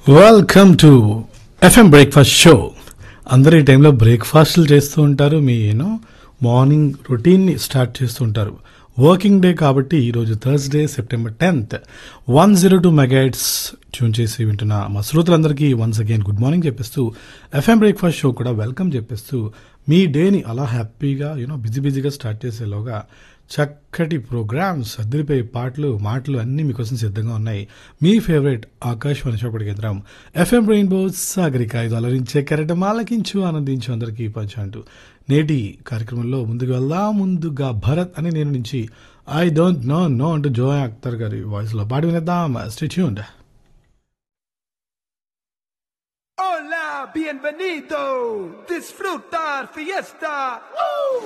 Welcome to FM breakfast show అందరు ఈ టైంలో బ్రేక్ఫాస్ట్లు చేస్తూ ఉంటారు మీ యూనో మార్నింగ్ రొటీన్ని స్టార్ట్ చేస్తూ ఉంటారు వర్కింగ్ డే కాబట్టి ఈరోజు Thursday September tenth one zero two megahertz tune చేసి వింటున్న మా శ్రోతలందరికీ వన్స్ అగైన్ గుడ్ మార్నింగ్ చెప్పేస్తూ ఎఫ్ఎం బ్రేక్ఫాస్ట్ షో కూడా వెల్కమ్ చెప్పేస్తూ మీ డేని అలా హ్యాపీగా యూనో బిజీ బిజీగా స్టార్ట్ చేసేలోగా చక్కటి ప్రోగ్రామ్స్ అదిరిపోయే పాటలు మాటలు అన్నీ మీకోసం సిద్ధంగా ఉన్నాయి మీ ఫేవరెట్ ఆకాశవాణి చోపడి కేంద్రం ఎఫ్ఎం రెయిన్బో సాగరిక ఇది అలరించే కెరటం ఆలకించు ఆనందించు అందరికీ పంచు అంటూ నేటి కార్యక్రమంలో ముందుకు వెళ్దాం ముందుగా భరత్ అని నేను నుంచి ఐ డోంట్ నో నో అంటూ జోయా అఖ్తర్ గారి వాయిస్లో పాడి వినేద్దాం stay tuned Hola, bienvenido. Disfrutar fiesta. ¡Woo!